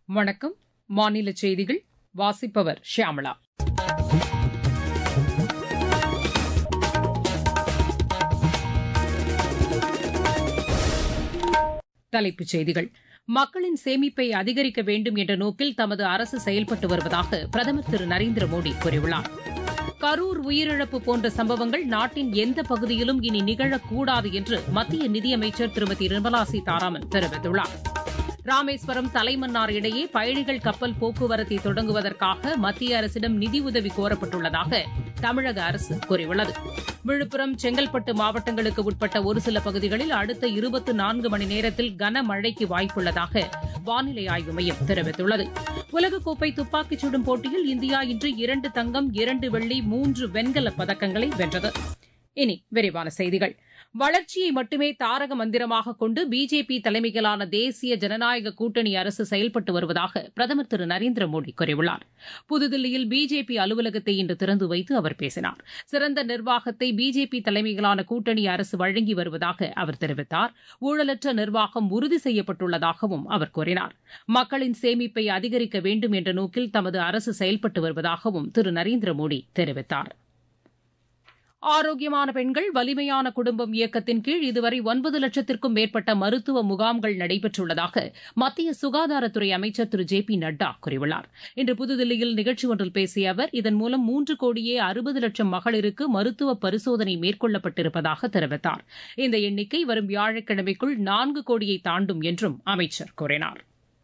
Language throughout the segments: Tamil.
வணக்கம் மாநில செய்திகள் வாசிப்பவர் ஷியாமளா தலைப்புச் செய்திகள் மக்களின் சேமிப்பை அதிகரிக்க வேண்டும் என்ற நோக்கில் தமது அரசு செயல்பட்டு வருவதாக பிரதமர் திரு நரேந்திர மோடி கூறியுள்ளார் கரூர் உயிரிழப்பு போன்ற சம்பவங்கள் நாட்டின் எந்த பகுதியிலும் இனி நிகழக்கூடாது என்று மத்திய நிதியமைச்சர் திருமதி நிர்மலா சீதாராமன் தெரிவித்துள்ளார் ராமேஸ்வரம் தலைமன்னார் இடையே பயணிகள் கப்பல் போக்குவரத்தை தொடங்குவதற்காக மத்திய அரசிடம் நிதியுதவி கோரப்பட்டுள்ளதாக தமிழக அரசு கூறியுள்ளது விழுப்புரம் செங்கல்பட்டு மாவட்டங்களுக்கு உட்பட்ட ஒரு சில பகுதிகளில் அடுத்த இருபத்தி நான்கு மணி நேரத்தில் கனமழைக்கு வாய்ப்புள்ளதாக வானிலை ஆய்வு மையம் தெரிவித்துள்ளது உலகக்கோப்பை துப்பாக்கிச் சுடும் போட்டியில் இந்தியா இன்று இரண்டு தங்கம் இரண்டு வெள்ளி மூன்று வெண்கலப் பதக்கங்களை வென்றது இனி விரிவான செய்திகள் வளர்ச்சியை மட்டுமே தாரக மந்திரமாக கொண்டு பிஜேபி தலைமையிலான தேசிய ஜனநாயக கூட்டணி அரசு செயல்பட்டு வருவதாக பிரதமர் திரு நரேந்திர மோடி கூறியுள்ளார் புதுதில்லியில் பிஜேபி அலுவலகத்தை இன்று திறந்து வைத்து அவர் பேசினார் சிறந்த நிர்வாகத்தை பிஜேபி தலைமையிலான கூட்டணி அரசு வழங்கி வருவதாக அவர் தெரிவித்தார் ஊழலற்ற நிர்வாகம் உறுதி செய்யப்பட்டுள்ளதாகவும் அவர் கூறினார் மக்களின் சேமிப்பை அதிகரிக்க வேண்டும் என்ற நோக்கில் தமது அரசு செயல்பட்டு வருவதாகவும் திரு நரேந்திர மோடி தெரிவித்தாா் ஆரோக்கியமான பெண்கள் வலிமையான குடும்பம் இயக்கத்தின் கீழ் இதுவரை ஒன்பது லட்சத்திற்கும் மேற்பட்ட மருத்துவ முகாம்கள் நடைபெற்றுள்ளதாக மத்திய சுகாதாரத்துறை அமைச்சர் திரு ஜே பி நட்டா கூறியுள்ளார் இன்று புதுதில்லியில் நிகழ்ச்சி ஒன்றில் பேசிய அவர் இதன் மூலம் மூன்று கோடியே அறுபது லட்சம் மகளிருக்கு மருத்துவ பரிசோதனை மேற்கொள்ளப்பட்டிருப்பதாக தெரிவித்தார் இந்த எண்ணிக்கை வரும் வியாழக்கிழமைக்குள் நான்கு கோடியை தாண்டும் என்றும் அமைச்சர் கூறினார்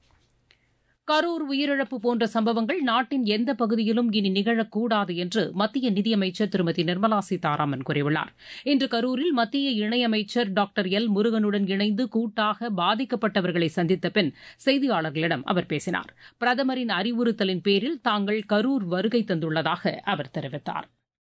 கரூர் உயிரிழப்பு போன்ற சம்பவங்கள் நாட்டின் எந்த பகுதியிலும் இனி நிகழக்கூடாது என்று மத்திய நிதியமைச்சர் திருமதி நிர்மலா சீதாராமன் கூறியுள்ளார் இன்று கரூரில் மத்திய இணையமைச்சர் டாக்டர் எல் முருகனுடன் இணைந்து கூட்டாக பாதிக்கப்பட்டவர்களை சந்தித்த பின் செய்தியாளர்களிடம் அவர் பேசினார் பிரதமரின் அறிவுறுத்தலின் பேரில் தாங்கள் கரூர் வருகை தந்துள்ளதாக அவர் தெரிவித்தார்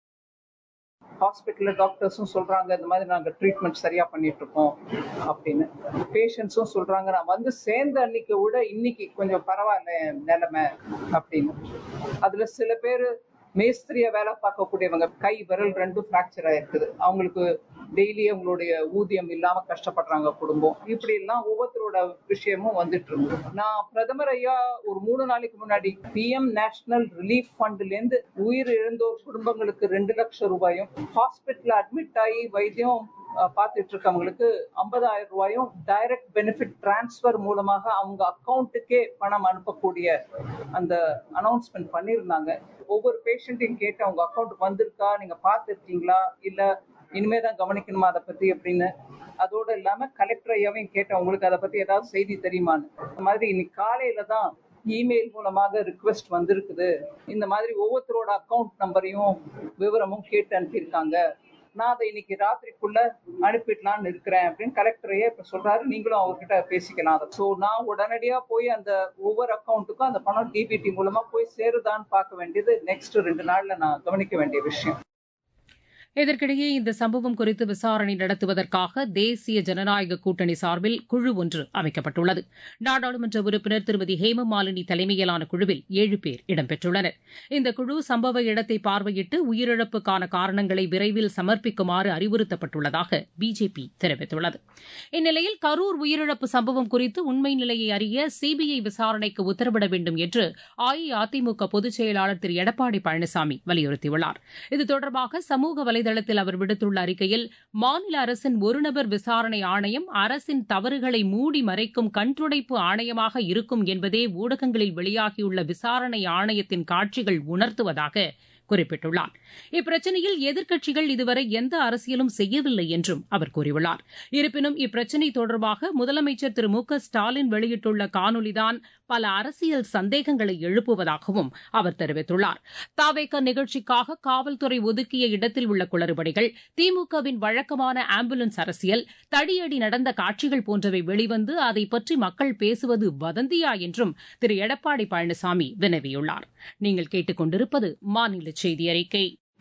ஹாஸ்பிட்டல்ல டாக்டர்ஸும் சொல்றாங்க இந்த மாதிரி நாங்க ட்ரீட்மெண்ட் சரியா பண்ணிட்டு இருக்கோம் அப்படின்னு பேஷண்ட்ஸும் சொல்றாங்க நான் வந்து சேர்ந்த அன்னைக்கு விட இன்னைக்கு கொஞ்சம் பரவாயில்ல நிலைமை அப்படின்னு அதுல சில பேர் மேஸ்திரியா வேலை பார்க்கக்கூடியவங்க கை விரல் ரெண்டும் ஃப்ராக்சர் ஆயிருக்குது அவங்களுக்கு டெய்லி அவங்களுடைய ஊதியம் இல்லாம கஷ்டப்படுறாங்க குடும்பம் இப்படி எல்லாம் ஒவ்வொருத்தரோட விஷயமும் வந்துட்டு இருக்கு நான் பிரதமர் ஐயா ஒரு மூணு நாளைக்கு முன்னாடி பிஎம் நேஷனல் ரிலீஃப் ஃபண்ட்ல இருந்து உயிர் இழந்தோர் குடும்பங்களுக்கு ரெண்டு லட்சம் ரூபாயும் ஹாஸ்பிட்டல் அட்மிட் ஆகி வைத்தியம் பார்த்துட்டு இருக்கவங்களுக்கு ஐம்பதாயிரம் ரூபாயும் டைரக்ட் பெனிஃபிட் டிரான்ஸ்பர் மூலமாக அவங்க அக்கௌண்ட்டுக்கே பணம் அனுப்பக்கூடிய அந்த அனௌன்ஸ்மெண்ட் பண்ணியிருந்தாங்க ஒவ்வொரு பேஷண்ட்டையும் கேட்டு அவங்க அக்கௌண்ட்டுக்கு வந்திருக்கா நீங்க பார்த்துருக்கீங்களா இல்ல இனிமே தான் கவனிக்கணுமா அதை பத்தி அப்படின்னு அதோட இல்லாம கலெக்டர் ஐயாவையும் கேட்டேன் உங்களுக்கு அதை பத்தி ஏதாவது செய்தி தெரியுமான்னு இந்த மாதிரி இன்னைக்கு காலையில தான் இமெயில் மூலமாக ரிக்வெஸ்ட் வந்திருக்குது இந்த மாதிரி ஒவ்வொருத்தரோட அக்கௌண்ட் நம்பரையும் விவரமும் கேட்டு அனுப்பியிருக்காங்க நான் அதை இன்னைக்கு ராத்திரிக்குள்ள அனுப்பிடலாம்னு இருக்கிறேன் அப்படின்னு கலெக்டரையே இப்ப சொல்றாரு நீங்களும் அவர்கிட்ட பேசிக்கலாம் அதை ஸோ நான் உடனடியா போய் அந்த ஒவ்வொரு அக்கௌண்ட்டுக்கும் அந்த பணம் டிபிடி மூலமா போய் சேருதான்னு பார்க்க வேண்டியது நெக்ஸ்ட் ரெண்டு நாள்ல நான் கவனிக்க வேண்டிய விஷயம் இதற்கிடையே இந்த சம்பவம் குறித்து விசாரணை நடத்துவதற்காக தேசிய ஜனநாயக கூட்டணி சார்பில் குழு ஒன்று அமைக்கப்பட்டுள்ளது நாடாளுமன்ற உறுப்பினர் திருமதி ஹேமமாலினி தலைமையிலான குழுவில் ஏழு பேர் இடம்பெற்றுள்ளனர் இந்த குழு சம்பவ இடத்தை பார்வையிட்டு உயிரிழப்புக்கான காரணங்களை விரைவில் சமர்ப்பிக்குமாறு அறிவுறுத்தப்பட்டுள்ளதாக பிஜேபி தெரிவித்துள்ளது இந்நிலையில் கரூர் உயிரிழப்பு சம்பவம் குறித்து உண்மை நிலையை அறிய சிபிஐ விசாரணைக்கு உத்தரவிட வேண்டும் என்று அஇஅதிமுக பொதுச் செயலாளர் திரு எடப்பாடி பழனிசாமி வலியுறுத்தியுள்ளார் இது தொடர்பாக சமூக வலை வலைதளத்தில் அவர் விடுத்துள்ள அறிக்கையில் மாநில அரசின் ஒருநபர் விசாரணை ஆணையம் அரசின் தவறுகளை மூடி மறைக்கும் கண்துடைப்பு ஆணையமாக இருக்கும் என்பதே ஊடகங்களில் வெளியாகியுள்ள விசாரணை ஆணையத்தின் காட்சிகள் உணர்த்துவதாக குறிப்பிட்டுள்ளார் இப்பிரச்சினையில் எதிர்க்கட்சிகள் இதுவரை எந்த அரசியலும் செய்யவில்லை என்றும் அவர் கூறியுள்ளார் இருப்பினும் இப்பிரச்சினை தொடர்பாக முதலமைச்சர் திரு மு க ஸ்டாலின் வெளியிட்டுள்ள காணொலிதான் பல அரசியல் சந்தேகங்களை எழுப்புவதாகவும் அவர் தெரிவித்துள்ளார் தாவேக்க நிகழ்ச்சிக்காக காவல்துறை ஒதுக்கிய இடத்தில் உள்ள குளறுபடிகள் திமுகவின் வழக்கமான ஆம்புலன்ஸ் அரசியல் தடியடி நடந்த காட்சிகள் போன்றவை வெளிவந்து அதை பற்றி மக்கள் பேசுவது வதந்தியா என்றும் திரு எடப்பாடி பழனிசாமி வினவியுள்ளார் நீங்கள் கேட்டுக் கொண்டிருப்பது மாநில செய்தி அறிக்கை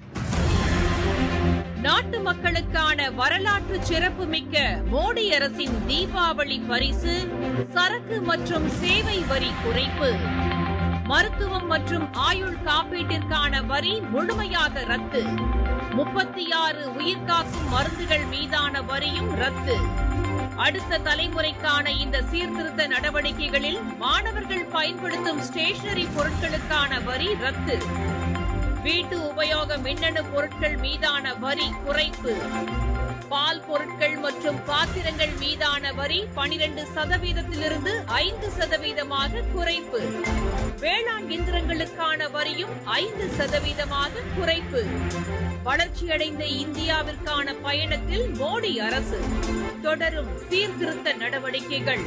நாட்டு மக்களுக்கான வரலாற்று சிறப்புமிக்க மோடி அரசின் தீபாவளி பரிசு சரக்கு மற்றும் சேவை வரி குறைப்பு மருத்துவம் மற்றும் ஆயுள் காப்பீட்டிற்கான வரி முழுமையாக ரத்து முப்பத்தி ஆறு உயிர்காக்கும் மருந்துகள் மீதான வரியும் ரத்து அடுத்த தலைமுறைக்கான இந்த சீர்திருத்த நடவடிக்கைகளில் மாணவர்கள் பயன்படுத்தும் ஸ்டேஷனரி பொருட்களுக்கான வரி ரத்து வீட்டு உபயோக மின்னணு பொருட்கள் மீதான வரி குறைப்பு பால் பொருட்கள் மற்றும் பாத்திரங்கள் மீதான வரி பனிரெண்டு சதவீதத்திலிருந்து ஐந்து சதவீதமாக குறைப்பு வேளாண் இயந்திரங்களுக்கான வரியும் ஐந்து சதவீதமாக குறைப்பு வளர்ச்சியடைந்த இந்தியாவிற்கான பயணத்தில் மோடி அரசு தொடரும் சீர்திருத்த நடவடிக்கைகள்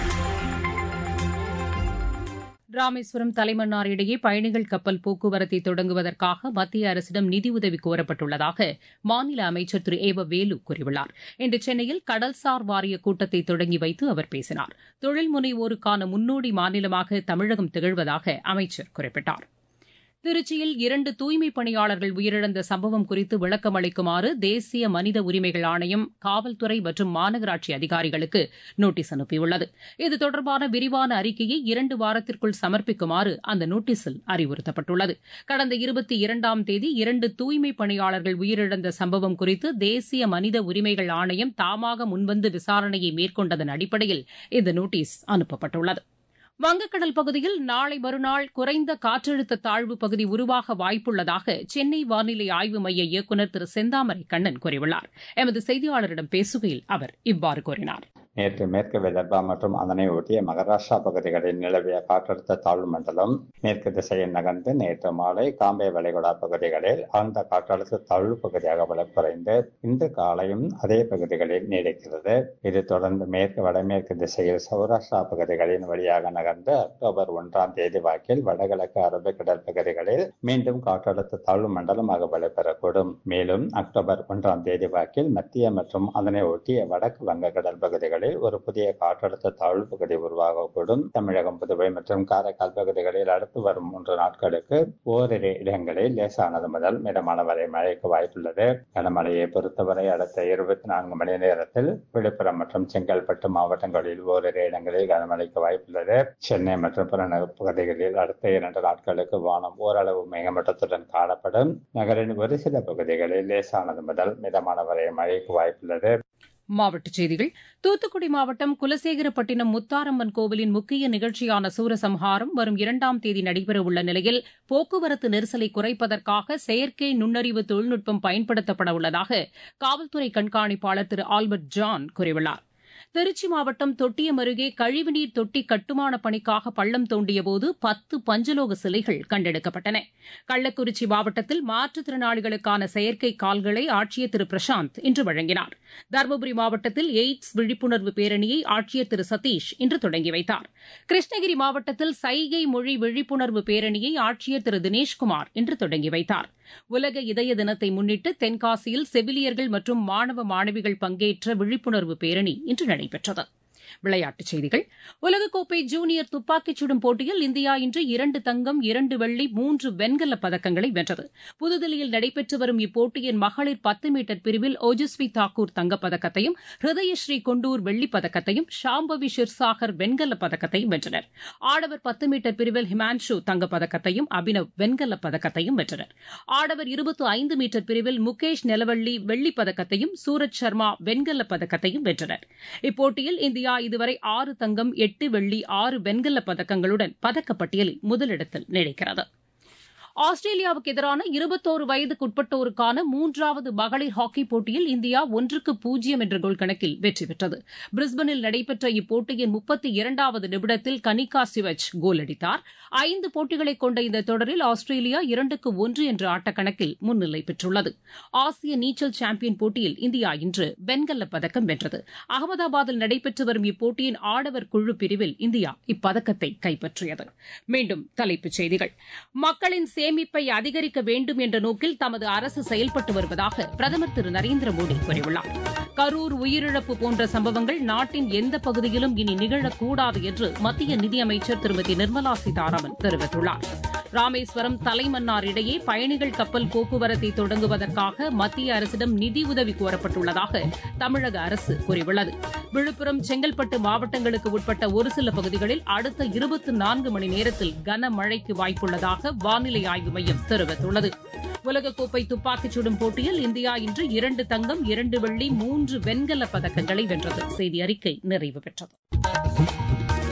ராமேஸ்வரம் தலைமன்னார் இடையே பயணிகள் கப்பல் போக்குவரத்தை தொடங்குவதற்காக மத்திய அரசிடம் நிதியுதவி கோரப்பட்டுள்ளதாக மாநில அமைச்சர் திரு ஏவ வேலு கூறியுள்ளார் இன்று சென்னையில் கடல்சார் வாரிய கூட்டத்தை தொடங்கி வைத்து அவர் பேசினார் தொழில் முனைவோருக்கான முன்னோடி மாநிலமாக தமிழகம் திகழ்வதாக அமைச்சர் குறிப்பிட்டார் திருச்சியில் இரண்டு தூய்மைப் பணியாளர்கள் உயிரிழந்த சம்பவம் குறித்து விளக்கம் அளிக்குமாறு தேசிய மனித உரிமைகள் ஆணையம் காவல்துறை மற்றும் மாநகராட்சி அதிகாரிகளுக்கு நோட்டீஸ் அனுப்பியுள்ளது இது தொடர்பான விரிவான அறிக்கையை இரண்டு வாரத்திற்குள் சமர்ப்பிக்குமாறு அந்த நோட்டீஸில் அறிவுறுத்தப்பட்டுள்ளது கடந்த இருபத்தி இரண்டாம் தேதி இரண்டு தூய்மைப் பணியாளர்கள் உயிரிழந்த சம்பவம் குறித்து தேசிய மனித உரிமைகள் ஆணையம் தாமாக முன்வந்து விசாரணையை மேற்கொண்டதன் அடிப்படையில் இந்த நோட்டீஸ் அனுப்பப்பட்டுள்ளது வங்கக்கடல் பகுதியில் நாளை மறுநாள் குறைந்த காற்றழுத்த தாழ்வு பகுதி உருவாக வாய்ப்புள்ளதாக சென்னை வானிலை ஆய்வு மைய இயக்குநர் திரு செந்தாமரை கண்ணன் கூறியுள்ளார் எமது செய்தியாளரிடம் பேசுகையில் அவர் இவ்வாறு கூறினார் நேற்று மேற்கு விதர்பா மற்றும் அதனை ஒட்டிய மகாராஷ்டிரா பகுதிகளில் நிலவிய காற்றழுத்த தாழ்வு மண்டலம் மேற்கு திசையில் நகர்ந்து நேற்று மாலை காம்பே வளைகுடா பகுதிகளில் ஆழ்ந்த காற்றழுத்த தாழ்வு பகுதியாக வலுக்குறைந்து இன்று காலையும் அதே பகுதிகளில் நீடிக்கிறது இது தொடர்ந்து மேற்கு வடமேற்கு திசையில் சௌராஷ்டிரா பகுதிகளின் வழியாக நகர்ந்து அக்டோபர் ஒன்றாம் தேதி வாக்கில் வடகிழக்கு அரபிக்கடல் பகுதிகளில் மீண்டும் காற்றழுத்த தாழ்வு மண்டலமாக வலுப்பெறக்கூடும் மேலும் அக்டோபர் ஒன்றாம் தேதி வாக்கில் மத்திய மற்றும் அதனை ஒட்டிய வடக்கு வங்கக்கடல் பகுதிகளில் ஒரு புதிய காற்றழுத்த தாழ்வு பகுதி உருவாகக்கூடும் தமிழகம் புதுவை மற்றும் காரைக்கால் பகுதிகளில் அடுத்து வரும் மூன்று நாட்களுக்கு ஓரிரு இடங்களில் லேசானது முதல் மிதமான வரை மழைக்கு வாய்ப்புள்ளது கனமழையை பொறுத்தவரை அடுத்த இருபத்தி நான்கு மணி நேரத்தில் விழுப்புரம் மற்றும் செங்கல்பட்டு மாவட்டங்களில் ஓரிரு இடங்களில் கனமழைக்கு வாய்ப்புள்ளது சென்னை மற்றும் புறநகர் பகுதிகளில் அடுத்த இரண்டு நாட்களுக்கு வானம் ஓரளவு மேகமூட்டத்துடன் காணப்படும் நகரின் ஒரு சில பகுதிகளில் லேசானது முதல் மிதமான வரை மழைக்கு வாய்ப்புள்ளது மாவட்டச் செய்திகள் தூத்துக்குடி மாவட்டம் குலசேகரப்பட்டினம் முத்தாரம்மன் கோவிலின் முக்கிய நிகழ்ச்சியான சூரசம்ஹாரம் வரும் இரண்டாம் தேதி நடைபெறவுள்ள நிலையில் போக்குவரத்து நெரிசலை குறைப்பதற்காக செயற்கை நுண்ணறிவு தொழில்நுட்பம் பயன்படுத்தப்பட உள்ளதாக காவல்துறை கண்காணிப்பாளர் திரு ஆல்பர்ட் ஜான் கூறியுள்ளார் திருச்சி மாவட்டம் தொட்டியம் அருகே கழிவுநீர் தொட்டி கட்டுமான பணிக்காக பள்ளம் தோண்டியபோது பத்து பஞ்சலோக சிலைகள் கண்டெடுக்கப்பட்டன கள்ளக்குறிச்சி மாவட்டத்தில் மாற்றுத்திறனாளிகளுக்கான செயற்கை கால்களை ஆட்சியர் திரு பிரசாந்த் இன்று வழங்கினார் தருமபுரி மாவட்டத்தில் எய்ட்ஸ் விழிப்புணர்வு பேரணியை ஆட்சியர் திரு சதீஷ் இன்று தொடங்கி வைத்தார் கிருஷ்ணகிரி மாவட்டத்தில் சைகை மொழி விழிப்புணர்வு பேரணியை ஆட்சியர் திரு தினேஷ்குமார் இன்று தொடங்கி வைத்தார் உலக இதய தினத்தை முன்னிட்டு தென்காசியில் செவிலியர்கள் மற்றும் மாணவ மாணவிகள் பங்கேற்ற விழிப்புணர்வு பேரணி இன்று நடைபெற்றது விளையாட்டுச் செய்திகள் உலகக்கோப்பை ஜூனியர் துப்பாக்கிச் சுடும் போட்டியில் இந்தியா இன்று இரண்டு தங்கம் இரண்டு வெள்ளி மூன்று வெண்கலப் பதக்கங்களை வென்றது புதுதில்லியில் நடைபெற்று வரும் இப்போட்டியின் மகளிர் பத்து மீட்டர் பிரிவில் ஓஜஸ்வி தாக்கூர் தங்கப்பதக்கத்தையும் ஹிருதயஸ்ரீ கொண்டூர் வெள்ளிப் பதக்கத்தையும் ஷாம்பவி ஷிர்சாகர் வெண்கலப் பதக்கத்தையும் வென்றனர் ஆடவர் பத்து மீட்டர் பிரிவில் ஹிமான்ஷு தங்கப்பதக்கத்தையும் அபினவ் வெண்கலப் பதக்கத்தையும் வென்றனர் ஆடவர் இருபத்து ஐந்து மீட்டர் பிரிவில் முகேஷ் நெலவள்ளி வெள்ளிப் பதக்கத்தையும் சூரஜ் சர்மா வெண்கலப் பதக்கத்தையும் வென்றனர் இப்போட்டியில் இந்தியா இதுவரை ஆறு தங்கம் எட்டு வெள்ளி ஆறு வெண்கலப் பதக்கங்களுடன் பதக்கப்பட்டியலில் முதலிடத்தில் நீடிக்கிறது ஆஸ்திரேலியாவுக்கு எதிரான இருபத்தோரு வயதுக்குட்பட்டோருக்கான மூன்றாவது மகளிர் ஹாக்கி போட்டியில் இந்தியா ஒன்றுக்கு பூஜ்ஜியம் என்ற கோல் கணக்கில் வெற்றி பெற்றது பிரிஸ்பனில் நடைபெற்ற இப்போட்டியின் முப்பத்தி இரண்டாவது நிமிடத்தில் கனிகா சிவச் கோல் அடித்தார் ஐந்து போட்டிகளை கொண்ட இந்த தொடரில் ஆஸ்திரேலியா இரண்டுக்கு ஒன்று என்ற ஆட்டக்கணக்கில் முன்னிலை பெற்றுள்ளது ஆசிய நீச்சல் சாம்பியன் போட்டியில் இந்தியா இன்று வெண்கலப் பதக்கம் வென்றது அகமதாபாத்தில் நடைபெற்று வரும் இப்போட்டியின் ஆடவர் குழு பிரிவில் இந்தியா இப்பதக்கத்தை கைப்பற்றியது மீண்டும் தலைப்புச் செய்திகள் மக்களின் சேமிப்பை அதிகரிக்க வேண்டும் என்ற நோக்கில் தமது அரசு செயல்பட்டு வருவதாக பிரதமர் திரு நரேந்திர மோடி கூறியுள்ளார் கரூர் உயிரிழப்பு போன்ற சம்பவங்கள் நாட்டின் எந்த பகுதியிலும் இனி நிகழக்கூடாது என்று மத்திய நிதியமைச்சர் திருமதி நிர்மலா சீதாராமன் தெரிவித்துள்ளார் ராமேஸ்வரம் தலைமன்னார் இடையே பயணிகள் கப்பல் போக்குவரத்தை தொடங்குவதற்காக மத்திய அரசிடம் நிதியுதவி கோரப்பட்டுள்ளதாக தமிழக அரசு கூறியுள்ளது விழுப்புரம் செங்கல்பட்டு மாவட்டங்களுக்கு உட்பட்ட ஒரு சில பகுதிகளில் அடுத்த இருபத்தி நான்கு மணி நேரத்தில் கனமழைக்கு வாய்ப்புள்ளதாக வானிலை ஆய்வு மையம் தெரிவித்துள்ளது உலகக்கோப்பை துப்பாக்கிச் சுடும் போட்டியில் இந்தியா இன்று இரண்டு தங்கம் இரண்டு வெள்ளி மூன்று வெண்கலப் பதக்கங்களை வென்றது செய்தி அறிக்கை நிறைவு பெற்றது